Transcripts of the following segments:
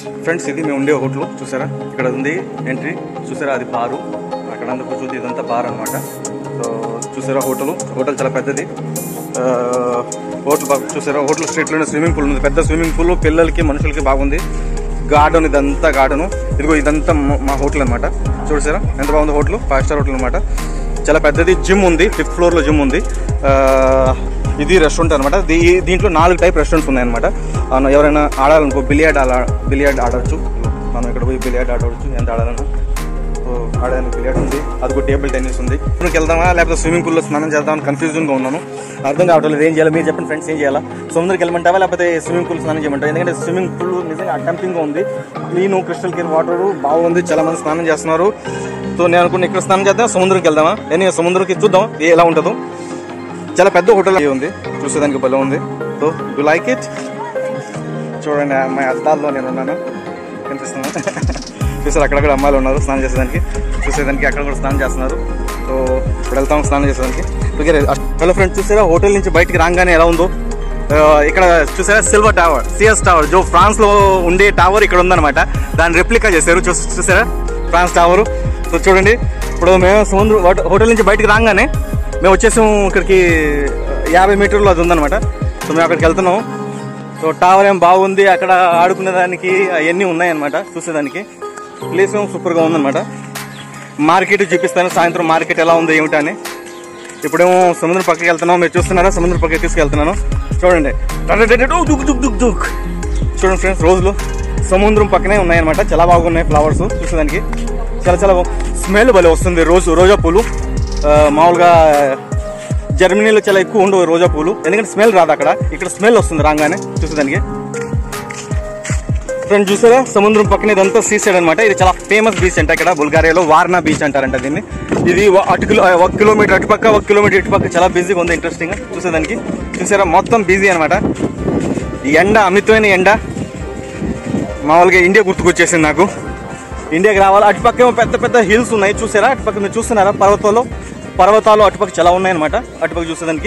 Friends ఇది మేము ఉండే హోటల్ చూసారా ఇక్కడ ఉంది ఎంట్రీ చూసారా అది బారు అక్కడ అంతా కూర్చుంది ఇదంతా బార్ అనమాట సో చూసారా హోటల్ హోటల్ చాలా పెద్దది ఆ, హోటల్ బాగా చూసారా హోటల్ స్ట్రీట్లోనే స్విమ్మింగ్ పూల్ ఉంది పెద్ద స్విమ్మింగ్ పూల్ పిల్లలకి మనుషులకి బాగుంది గార్డెన్ ఇదంతా గార్డెన్ ఇదిగో ఇదంతా మా- మా హోటల్ అనమాట చూసారా ఎంత బాగుంది హోటల్ ఫైవ్ స్టార్ హోటల్ అనమాట చాలా పెద్దది జిమ్ ఉంది ఫిఫ్త్ ఫ్లోర్ లో జిమ్ ఉంది ఆ, ఇది రెస్టారెంట్ అనమాట దీంట్లో నాలుగు టైప్ రెస్టారెంట్స్ ఉన్నాయన్నమాట ఆ, ఎవరైనా ఆడాలనుకో బిలియార్డ్ ఆడ బిలియార్డ్ ఆడవచ్చు మనం ఇక్కడ పోయి బిలియార్డ్ ఆడవచ్చు ఎంత ఆడాలన్నా సో ఆడడానికి బిలియార్డ్ ఉంది అది ఒక టేబుల్ టెన్నిస్ ఉంది ఇక్కడికి వెళ్దామా లేకపోతే స్విమ్మింగ్ పూల్లో స్నానం చేద్దామని కన్ఫ్యూజన్ గా ఉన్నాను అర్థం కావట్లేదు ఏం చేయాలి మీరు చెప్పండి ఫ్రెండ్స్ ఏం చేయాలా సముద్రకి వెళ్ళమంటావా లేకపోతే స్విమ్మింగ్ పూల్ స్నానం చేయమంటావా ఎందుకంటే స్విమ్మింగ్ పూల్ నిజంగా అటెంప్టింగ్ గా ఉంది క్లీన్ క్రిస్టల్ క్లీన్ వాటర్ బాగుంది చాలా మంది స్నానం చేస్తున్నారు సో నేను అనుకున్న ఇక్కడ స్నానం చేద్దాం సముద్రంకి వెళ్దామా నేను సముద్రంకి చూద్దాం ఏ ఎలా ఉంటుందో చాలా పెద్ద హోటల్ ఉంది చూసేదానికి భలే ఉంది సో యు లైక్ ఇట్ చూడండి అమ్మాయి అద్దాల్లో నేను ఉన్నాను కనిపిస్తున్నా చూసారు అక్కడక్కడ అమ్మాయిలు ఉన్నారు స్నానం చేసేదానికి చూసేదానికి అక్కడ కూడా స్నానం చేస్తున్నారు సో ఇప్పుడు వెళ్తాం స్నానం చేసేదానికి ఓకే హలో ఫ్రెండ్స్ చూసారా హోటల్ నుంచి బయటికి రాగానే ఎలా ఉందో ఆ, ఇక్కడ చూసారా సిల్వర్ టవర్ సిఎస్ టవర్ జో ఫ్రాన్స్ లో ఉండే టవర్ ఇక్కడ ఉందన్నమాట దాన్ని రెప్లికా చేశారు చూ- చూసారా ఫ్రాన్స్ టవర్ సో చూడండి ఇప్పుడు మేము సముద్ర హోట- హోటల్ నుంచి బయటికి రాగానే మేము వచ్చేసాం ఇక్కడికి యాభై మీటర్లు అది ఉందన్నమాట సో మేము అక్కడికి వెళ్తున్నాం సో టవర్ ఏం బాగుంది అక్కడ ఆడుకునే దానికి అవన్నీ ఉన్నాయన్నమాట చూసేదానికి ప్లేస్ ఏమో సూపర్గా ఉందన్నమాట మార్కెట్ చూపిస్తాను సాయంత్రం మార్కెట్ ఎలా ఉంది ఏమిటా అని ఇప్పుడేమో సముద్రం పక్కకి వెళ్తున్నాం మీరు చూస్తున్నారా సముద్రం పక్కకి తీసుకెళ్తున్నాను చూడండి టడడడడో దుక్ దుక్ దుక్ దుక్ చూడండి ఫ్రెండ్స్ రోజులు సముద్రం పక్కనే ఉన్నాయన్నమాట చాలా బాగున్నాయి ఫ్లవర్స్ చూసేదానికి చాలా చాలా స్మెల్ భలే వస్తుంది రోజు రోజా పూలు ఆ, మామూలుగా జర్మనీలో చాలా ఎక్కువ ఉండవు రోజా పూలు ఎందుకంటే స్మెల్ రాదు అక్కడ ఇక్కడ స్మెల్ వస్తుంది రాగానే చూసేదానికి ఫ్రెండ్ చూసారా సముద్రం పక్కన ఇదంతా సీ సైడ్ అనమాట ఇది చాలా ఫేమస్ బీచ్ అంట ఇక్కడ బుల్గారియాలో వార్నా బీచ్ అంటారంట దీన్ని ఇది ఒక అటు కిలో ఒక కిలోమీటర్ అటుపక్క ఒక కిలోమీటర్ ఇటుపక్క చాలా బిజీగా ఉంది ఇంట్రెస్టింగ్ చూసేదానికి చూసారా మొత్తం బిజీ అనమాట ఈ ఎండ అమితమైన ఎండ మామూలుగా ఇండియా గుర్తుకొచ్చేసింది నాకు ఇండియాకి రావాలి అటుపక్క ఏమో పెద్ద పెద్ద హిల్స్ ఉన్నాయి చూసారా అటుపక్క మీరు చూస్తున్నారా పర్వతాలు పర్వతాలు అటుపక్క చాలా ఉన్నాయన్నమాట అటుపక్క చూసేదానికి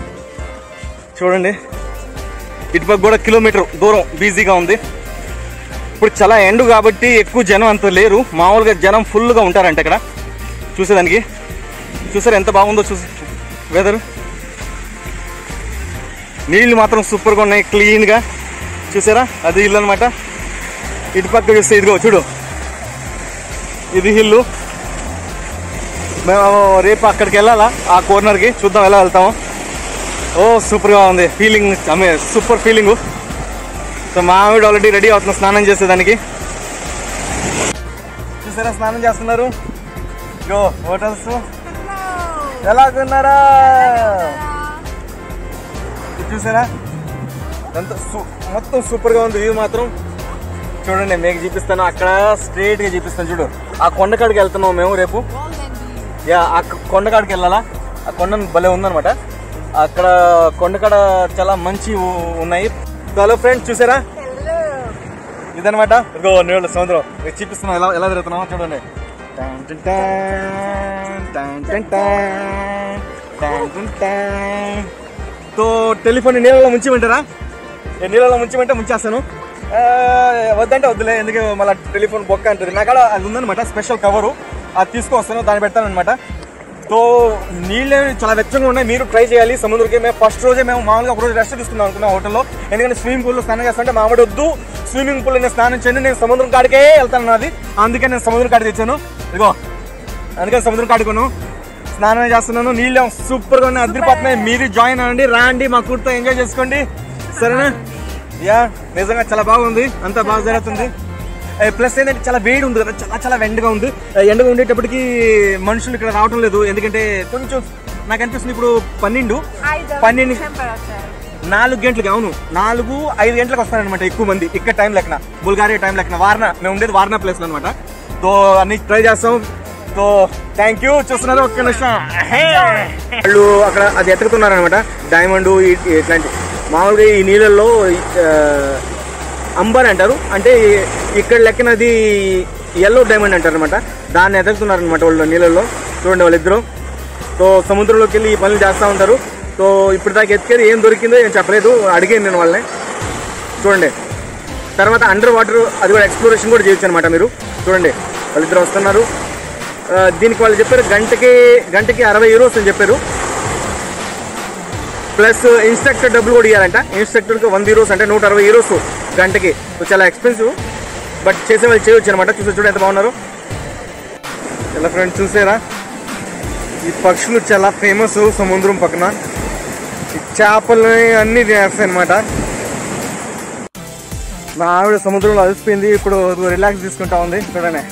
చూడండి ఇటుపక్క కూడా కిలోమీటర్ దూరం బిజీగా ఉంది ఇప్పుడు చాలా ఎండు కాబట్టి ఎక్కువ జనం అంత లేరు మామూలుగా జనం ఫుల్గా ఉంటారంట ఇక్కడ చూసేదానికి చూసారు ఎంత బాగుందో చూసి వెదర్ నీళ్లు మాత్రం సూపర్గా ఉన్నాయి క్లీన్గా చూసారా అది ఇల్లు అనమాట ఇటు పక్క చూస్తే ఇదిగో చూడు ఇది హిల్లు మేము రేపు అక్కడికి వెళ్ళాలా ఆ కార్నర్కి చూద్దాం ఎలా వెళ్తాము ఓ సూపర్గా ఉంది ఫీలింగ్ అమే సూపర్ ఫీలింగ్ సో మా ఆవిడ ఆల్రెడీ రెడీ అవుతున్నా స్నానం చేసేదానికి చూసారా స్నానం చేస్తున్నారు యో హోటల్స్ ఎలాగున్నారా ఇది చూసారా ఎంత సు- మొత్తం సూపర్ గా ఉంది వ్యూ మాత్రం చూడండి మీకు చూపిస్తాను అక్కడ స్ట్రైట్ గా చూపిస్తాను చూడు ఆ కొండకాడికి వెళ్తున్నాం మేము రేపు యా ఆ క- కొండకాడికి వెళ్ళాలా ఆ కొండ భలే ఉందన్నమాట అక్కడ కొండకాడ చాలా మంచి ఉ- ఉన్నాయి హలో ఫ్రెండ్స్ చూసారా ఇదనమాట ఇదిగో నీళ్ళు సముద్రం మీకు చూపిస్తున్నాం ఎలా ఎలా తిరుగుతున్నాం చూడండి టాన్ టిన్ టాన్, టాన్ టిన్ టాన్, టాన్ టిన్ టాన్. తో టెలిఫోన్ నీళ్ళలో ముంచిమంటారా ఏ నీళ్ళలో ముంచిమంటే ముంచేస్తాను ఆ, వద్దంటే వద్దులే ఎందుకు మళ్ళీ టెలిఫోన్ బొక్క అంటుంది నా కాడ అది ఉందన్నమాట స్పెషల్ కవరు అది తీసుకొస్తాను దాన్ని పెడతాను అనమాట సో నీళ్ళు చాలా వెచ్చగా ఉన్నాయి మీరు ట్రై చేయాలి సముద్రకి మేము ఫస్ట్ రోజే మేము మామూలుగా ఒక రోజు రెస్ట్ తీసుకుందాం అనుకున్నాం హోటల్లో ఎందుకంటే స్విమ్మింగ్ పూల్లో స్నానం చేస్తుంటే మామిడి వద్దు స్విమ్మింగ్ పూల్ నేను స్నానం చేయండి నేను సముద్రం కాడికే వెళ్తాను నాది అందుకే నేను సముద్రం కాడికి తెచ్చాను ఇదిగో అందుకని సముద్రం కాడుకోను స్నానం చేస్తున్నాను నీళ్ళు సూపర్ గా ఉన్నాయి అదిరిపోతున్నాయి మీరు జాయిన్ అవ్వండి రాండి మా కూర్తో ఎంజాయ్ చేసుకోండి సరేనా యా నిజంగా చాలా బాగుంది అంతా బాగా జరుగుతుంది ప్లస్ ఏంటంటే చాలా వేడి ఉంది కదా చాలా చాలా ఎండగా ఉంది ఆ, ఎండగా ఉండేటప్పటికి మనుషులు ఇక్కడ రావడం లేదు ఎందుకంటే కొంచెం నాకు అనిపిస్తుంది ఇప్పుడు పన్నెండు పన్నెండు నాలుగు గంటలకి అవును నాలుగు ఐదు గంటలకు వస్తారనమాట ఎక్కువ మంది ఇక్కడ టైం లెక్కన బుల్గారియా టైం లెక్కన వార్నా మేము ఉండేది వార్నా ప్లేస్ లో అనమాట సో అన్ని ట్రై చేస్తాం సో థ్యాంక్ యూ చూస్తున్నారు ఒక్క నిమిషం వాళ్ళు అక్కడ అది ఎత్తుకుతున్నారు అనమాట డైమండ్ ఇట్లాంటి మామూలుగా ఈ నీళ్ళల్లో ఆ, అంబర్ అంటారు అంటే ఇక్కడ లెక్కనది ఎల్లో డైమండ్ అంటారు అనమాట దాన్ని ఎదుగుతున్నారు అనమాట వాళ్ళు నీళ్ళల్లో చూడండి వాళ్ళిద్దరు సో సముద్రంలోకి వెళ్ళి ఈ పనులు చేస్తూ ఉంటారు సో ఇప్పుడు దాకా ఎత్తుకేది ఏం దొరికిందో ఏం చెప్పలేదు అడిగాను నేను వాళ్ళని చూడండి తర్వాత అండర్ వాటర్ అది కూడా ఎక్స్ప్లోరేషన్ కూడా చేయొచ్చు అనమాట మీరు చూడండి వాళ్ళిద్దరు వస్తున్నారు ఆ, దీనికి వాళ్ళు చెప్పారు గంటకి గంటకి అరవై యూరోస్ అని చెప్పారు ప్లస్ ఇన్స్ట్రక్టర్ డబ్బులు కూడా ఇవ్వాలంట ఇన్స్ట్రక్టర్కి వంద యూరోస్ అంటే నూట అరవై యూరోస్ గంటకి సో చాలా ఎక్స్పెన్సివ్ బట్ చేసే వాళ్ళు చేయొచ్చు అనమాట చూసి చూడండి ఎంత బాగున్నారు ఇలా ఫ్రెండ్స్ చూసారా ఈ పక్షులు చాలా ఫేమస్ సముద్రం పక్కన ఈ చేపలని అన్ని తినేస్తాయి అనమాట మా ఆవిడ సముద్రంలో అలసిపోయింది ఇప్పుడు రిలాక్స్ తీసుకుంటా ఉంది చూడండి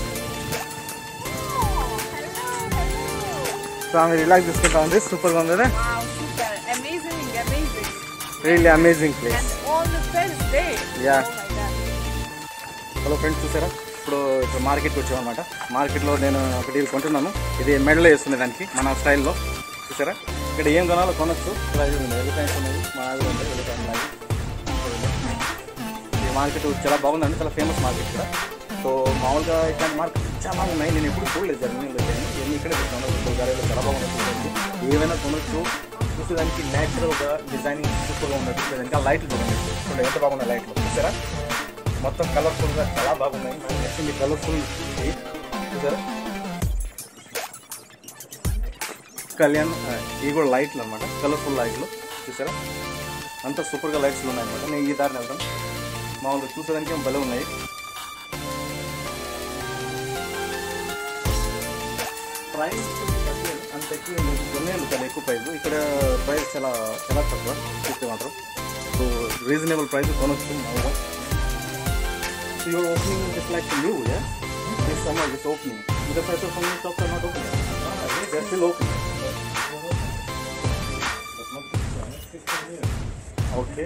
సో ఆమె రిలాక్స్ తీసుకుంటా ఉంది సూపర్గా ఉంది కదా Wow, super. Amazing, amazing. Really amazing place And all the friends there. Yeah. Oh my god. Hello friends చూసారా ఇప్పుడు ఇప్పుడు మార్కెట్కి వచ్చామన్నమాట మార్కెట్లో నేను ఒక డీల్ కొంటున్నాను ఇది మెడలో వేస్తుంది దానికి మన స్టైల్లో చూసారా ఇక్కడ ఏం కొనాలో కొనొచ్చు ఇక్కడ ఇది ఉంది ఎలిఫెంట్స్ ఉన్నాయి మా ఆవిడ ఉంది ఎలిఫెంట్ ఉన్నాయి చూడండి. ఈ మార్కెట్ చాలా బాగుందండి చాలా ఫేమస్ మార్కెట్ ఇక్కడ సో మామూలుగా ఇట్లాంటి మార్కెట్ చాలా ఉన్నాయి నేను ఎప్పుడు చూడలేదు జర్మనీలో కానీ ఇవన్నీ ఇక్కడే చూస్తాను బుల్గారియాలో చాలా బాగుంది చూడండి ఏమైనా కొనొచ్చు చూసేదానికి న్యాచురల్గా డిజైనింగ్ సూపర్గా ఉన్నట్టు చూసేదానికి ఆ లైట్లు చూడండి చూడండి ఎంత బాగున్నాయి లైట్లు చూసారా మొత్తం కలర్ఫుల్గా చాలా బాగున్నాయి నాకు నచ్చింది కలర్ఫుల్ చూసారా కళ్యాణ్ ఆ, ఇవి కూడా లైట్లు అనమాట కలర్ఫుల్ లైట్లు చూసారా అంతా సూపర్గా లైట్స్ ఉన్నాయి అనమాట నేను ఈ దారిని వెళ్తాం మామూలుగా చూసేదానికి ఏం భలే ఉన్నాయి ప్రైస్ అంత ఎక్కువ ఏం లేదు. కొనేందుకు చాలా ఎక్కువ ప్రైస్ ఇక్కడ ప్రైస్ చాలా చాలా తక్కువ చూస్తే మాత్రం సో రీజనబుల్ ప్రైస్ కొనొచ్చు మామూలుగా so your opening is like new yeah this summer this opening the price of some shops are not open yet. They're still open. Okay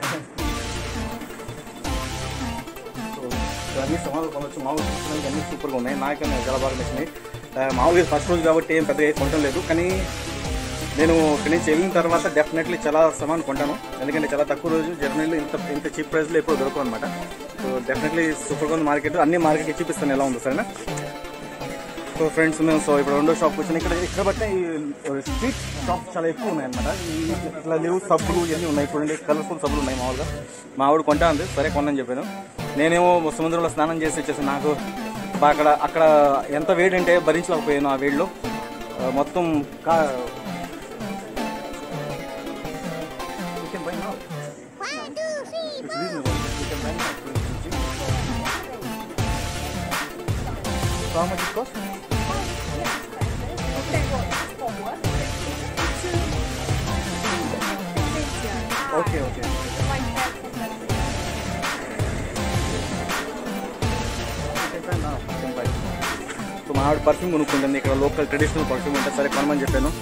so అన్ని సమాధానం కొనవచ్చు మామూలు చూడడానికి అన్ని సూపర్గా ఉన్నాయి నాకన్నా చాలా బాగా నచ్చినాయి ఆ, మామూలుగా ఫస్ట్ రోజు కాబట్టి ఏం పెద్దగా కొనడం లేదు కానీ నేను ఇక్కడి నుంచి వెళ్ళిన తర్వాత డెఫినెట్లీ చాలా సామాన్ కొంటాను ఎందుకంటే చాలా తక్కువ రోజు జర్మనీలో ఇంత ఇంత చీప్ ప్రైస్లో ఎప్పుడు దొరకవు అనమాట సో డెఫినెట్లీ సూపర్గా ఉంది మార్కెట్ అన్ని మార్కెట్కి చూపిస్తాను ఎలా ఉందో సరేనా సో ఫ్రెండ్స్ మేము సో ఇప్పుడు రెండో షాప్ వచ్చిన ఇక్కడ ఇక్కడ బట్టే ఈ స్ట్రీట్ షాప్స్ చాలా ఎక్కువ ఉన్నాయి అనమాట ఇట్లా లేవు సబ్బులు ఇవన్నీ ఉన్నాయి చూడండి కలర్ఫుల్ సబ్బులు ఉన్నాయి మామూలుగా మా ఆవిడ కొంటా ఉంది సరే కొనని చెప్పాను నేనేమో సముద్రంలో స్నానం చేసి వచ్చేసి నాకు బా- అక్కడ అక్కడ ఎంత వేడి అంటే భరించలేకపోయాను ఆ వేడిలో ఆ, మొత్తం కా You can buy now. It's reasonable. You can buy now. So how much it cost? Okay, okay. So మా ఆవిడ పర్ఫ్యూమ్ కొనుక్కుంటుంది ఇక్కడ లోకల్ ట్రెడిషనల్ పర్ఫ్యూమ్ ఉంటే సరే కొనమని చెప్పాను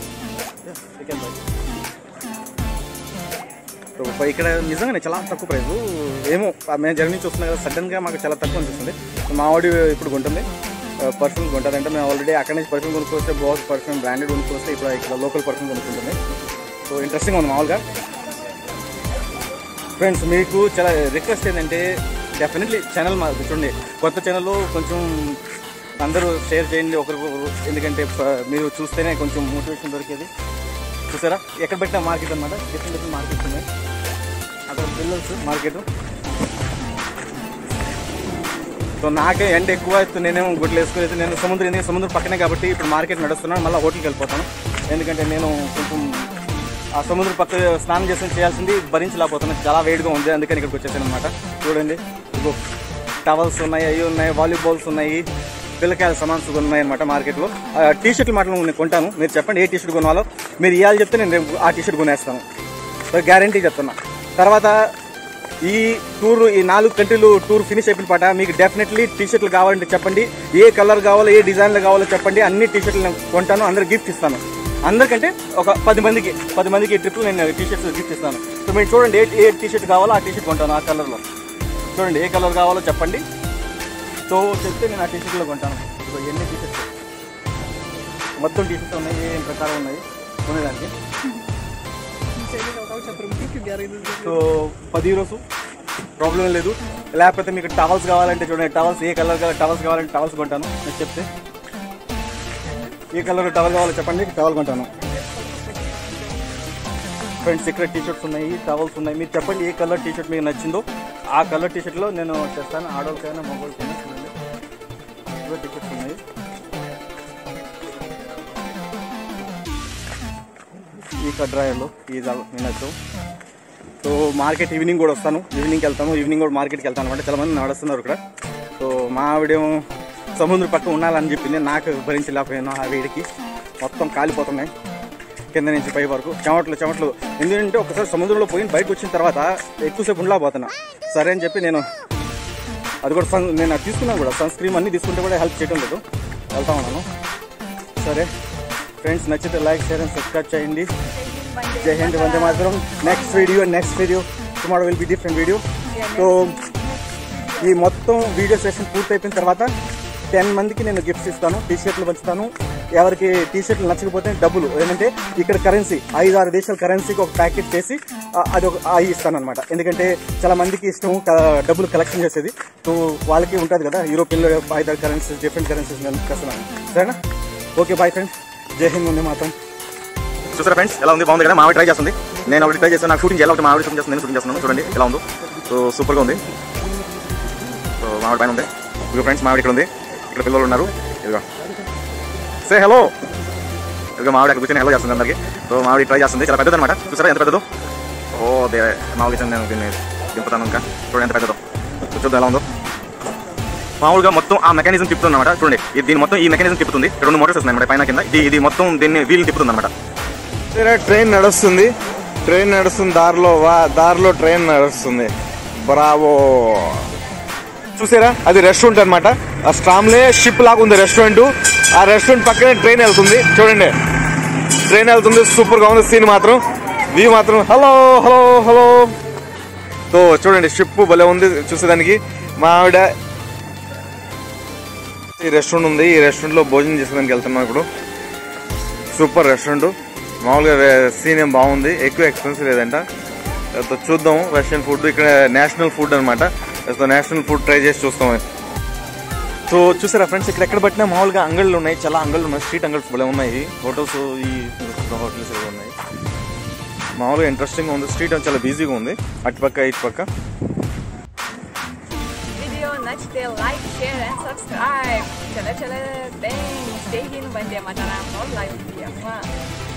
సో పై- ఇక్కడ నిజంగానే చాలా తక్కువ ప్రైస్ ఏమో ఆ మేము జర్నీ చూస్తున్నా కదా సడన్గా మాకు చాలా తక్కువ అనిపిస్తుంది మా ఆవిడ ఇప్పుడు కొంటుంది పర్ఫ్యూమ్ కొంటుందంటే మేము ఆల్రెడీ అక్కడ నుంచి పర్ఫ్యూమ్ కొనుక్కొస్తే బాస్ పర్ఫ్యూమ్ బ్రాండెడ్ కొనుక్కొస్తే ఇప్పుడు ఇక్కడ లోకల్ పర్ఫ్యూమ్ కొనుక్కుంటుంది సో ఇంట్రెస్టింగ్ ఉంది మామూలుగా ఫ్రెండ్స్ మీకు చాలా రిక్వెస్ట్ ఏంటంటే డెఫినెట్లీ ఛానల్ మా చూడండి కొత్త ఛానల్ కొంచెం అందరూ షేర్ చేయండి ఒకరికొకరు ఎందుకంటే ప- మీరు చూస్తేనే కొంచెం మోటివేషన్ దొరికేది చూసారా ఎక్కడ పెట్టిన మార్కెట్ అనమాట డిఫరెంట్ డిఫరెంట్ మార్కెట్స్ ఉన్నాయి అక్కడ పిల్లల్స్ మార్కెట్ సో నాకే ఎండ ఎక్కువ అయితే నేనేమో గుడ్లు వేసుకోలేదు నేను సముద్రం ఎందుకంటే సముద్రం పక్కనే కాబట్టి ఇప్పుడు మార్కెట్ నడుస్తున్నాను మళ్ళీ హోటల్కి వెళ్ళిపోతాను ఎందుకంటే నేను కొంచెం ఆ సముద్రం పక్క స్నానం చేసి చేయాల్సింది భరించలేకపోతున్నాను చాలా వేడిగా ఉంది అందుకని ఇక్కడికి వచ్చేసాను అనమాట చూడండి ఇగో టవల్స్ ఉన్నాయి అవి ఉన్నాయి వాలీబాల్స్ ఉన్నాయి పిల్లకాయల సమాన్స్ ఉన్నాయి అనమాట మార్కెట్లో టీ షర్ట్లు మాత్రం నేను కొంటాను మీరు చెప్పండి ఏ టీ షర్ట్ కొనాలో మీరు ఇవ్వాలి చెప్తే నేను రేపు ఆ టీ షర్ట్ కొనేస్తాను గ్యారంటీ చెప్తున్నా తర్వాత ఈ టూర్ ఈ నాలుగు కంట్రీలు టూర్ ఫినిష్ అయిపోయిన పాట మీకు డెఫినెట్లీ టీ షర్ట్లు కావాలంటే చెప్పండి ఏ కలర్ కావాలో ఏ డిజైన్లు కావాలో చెప్పండి అన్ని టీ షర్ట్లు నేను కొంటాను అందరు గిఫ్ట్ ఇస్తాను అందరికంటే ఒక పది మందికి పది మందికి ఈ ట్రిప్లో నేను టీ షర్ట్స్ గిఫ్ట్ ఇస్తాను సో మీరు చూడండి ఏ ఏ టీ షర్ట్ కావాలో ఆ టీ షర్ట్ కొంటాను ఆ కలర్లో చూడండి ఏ కలర్ కావాలో చెప్పండి సో చెప్తే నేను ఆ టీ షర్ట్లో కొంటాను ఇదిగో ఎన్ని టీ షర్ట్స్ మొత్తం టీ షర్ట్స్ ఉన్నాయి ఏ ప్రకారం ఉన్నాయి కొనేదానికి సో పది రోజు ప్రాబ్లం లేదు లేకపోతే మీకు టవల్స్ కావాలంటే చూడండి టవల్స్ ఏ కలర్ టవల్స్ కావాలంటే టవల్స్ కొంటాను నేను చెప్తే ఏ కలర్ టవల్ కావాలో చెప్పండి టవల్ కొంటాను ఫ్రెండ్స్ ఇక్కడ టీ షర్ట్స్ ఉన్నాయి టవల్స్ ఉన్నాయి మీరు చెప్పండి ఏ కలర్ టీ షర్ట్ మీకు నచ్చిందో ఆ కలర్ టీ షర్ట్లో నేను చేస్తాను ఆడవాళ్ళకైనా మగవాళ్ళకైనా చూడండి ఇవే టీ షర్ట్స్ ఉన్నాయి ఈ కడ్రాయలు ఈ వినొచ్చు సో మార్కెట్ ఈవినింగ్ కూడా వస్తాను ఈవినింగ్కి వెళ్తాము ఈవినింగ్ కూడా మార్కెట్కి వెళ్తాను అనమాట చాలా మంది నడుస్తున్నారు ఇక్కడ సో మా ఆవిడేమో సముద్రం పక్కన ఉండాలని చెప్పింది నాకు భరించలేకపోయాను ఆ వేడికి మొత్తం కాలిపోతున్నాయి కింద నుంచి పై వరకు చెమట్లు చెమట్లు ఎందుకంటే ఒకసారి సముద్రంలో పోయి బయటకు వచ్చిన తర్వాత ఎక్కువసేపు ఉండలేకపోతున్నా సరే అని చెప్పి నేను అది కూడా సన్ నేను అది తీసుకున్నాను కూడా సన్ స్క్రీన్ అన్ని తీసుకుంటే కూడా హెల్ప్ చేయడం లేదు వెళ్తా ఉన్నాను సరే ఫ్రెండ్స్ నచ్చితే లైక్ షేర్ అండ్ సబ్స్క్రైబ్ చేయండి జై హింద్ వందే మాత్రం next video next video tomorrow will be different video so ఈ మొత్తం వీడియో సెషన్ పూర్తి అయిపోయిన తర్వాత టెన్ మందికి నేను గిఫ్ట్స్ ఇస్తాను టీ షర్ట్లు పంచుతాను ఎవరికి టీ షర్ట్లు నచ్చకపోతే డబ్బులు ఏంటంటే ఇక్కడ కరెన్సీ ఐదు ఆరు దేశాల కరెన్సీకి ఒక ప్యాకెట్ చేసి ఆ, అది ఒక అవి ఇస్తాను అనమాట ఎందుకంటే చాలా మందికి ఇష్టం క- డబ్బులు కలెక్షన్ చేసేది సో వాళ్ళకి ఉంటుంది కదా యూరోపియన్లో ఐదు ఆరు కరెన్సీస్ డిఫరెంట్ కరెన్సీస్ నేను చేస్తున్నాను సరేనా ఓకే బాయ్ ఫ్రెండ్స్ జై హింద్ ఉంది మాత్రం చూసారా ఫ్రెండ్స్ ఎలా ఉంది బాగుంది కదా మావిడ ట్రై చేస్తుంది నేను ఒకటి ట్రై చేస్తాను నాకు షూటింగ్ ఎలా ఒకటి మావిడ షూటింగ్ చేస్తాను నేను షూటింగ్ చేస్తున్నాను చూడండి ఎలా ఉందో సో సూపర్గా ఉంది సో మావిడ పైన ఉంది ఇదిగో ఫ్రెండ్స్ మావిడ ఇక్కడ ఉంది ఇక్కడ పిల్లలు ఉన్నారు ఇదిగో సే హలో ఇదిగో మావిడ అక్కడ కూర్చొని హెలో చేస్తుంది అందరికి సో మావిడ ట్రై చేస్తుంది చాలా పెద్దది అనమాట చూసారా ఎంత పెద్దదో ఓ దే మామూలుగా నేను దీన్ని దింపుతాను ఇంకా చూడండి ఎంత పెద్దదో చూద్దాం ఎలా ఉందో మామూలుగా మొత్తం ఆ మెకానిజం తిప్పుతుంది అనమాట చూడండి ఇది దీని మొత్తం ఈ మెకానిజం తిప్పుతుంది ఇక్కడ రెండు మోటార్స్ వస్తున్నాయి అనమాట పైన కింద ఇది ఇది మొత్తం దీన్ని వీల్ తిప్పుతుంది అనమాట సరే ట్రైన్ నడుస్తుంది ట్రైన్ నడుస్తుంది దారిలో వా దారిలో ట్రైన్ నడుస్తుంది బ్రావో చూసారా అది రెస్టారెంట్ అన్నమాట ఆ స్ట్రామ్లే షిప్ లాగా ఉంది రెస్టారెంట్ ఆ రెస్టారెంట్ పక్కనే ట్రైన్ వెళ్తుంది చూడండి ట్రైన్ వెళ్తుంది సూపర్ గా ఉంది సీన్ మాత్రం వ్యూ మాత్రం హలో హలో హలో తో చూడండి షిప్ భలే ఉంది చూసేదానికి మా ఆవిడ ఈ రెస్టారెంట్ ఉంది ఈ రెస్టారెంట్ లో భోజనం చేసేదానికి వెళ్తున్నాం ఇప్పుడు సూపర్ రెస్టారెంట్ మామూలుగా సీన్ ఏం బాగుంది ఎక్కువ ఎక్స్పెన్సివ్ లేదంట సో చూద్దాం రష్యన్ ఫుడ్ ఇక్కడ నేషనల్ ఫుడ్ అనమాట సో నేషనల్ ఫుడ్ ట్రై చేసి చూస్తాం సో చూసారా ఫ్రెండ్స్ ఇక్కడ ఎక్కడ పట్టినా మామూలుగా అంగళ్ళు ఉన్నాయి చాలా అంగళ్ళు ఉన్నాయి స్ట్రీట్ అంగళ్ళు భలే ఉన్నాయి హోటల్స్ ఈ హోటల్స్ ఏవో ఉన్నాయి మామూలుగా ఇంట్రెస్టింగ్ ఉంది స్ట్రీట్ చాలా బిజీగా ఉంది అటుపక్క ఇటుపక్క Video నచ్చితే like, share and subscribe. Chala chala, thanks. Jai Hind, Vande Mataram. All life.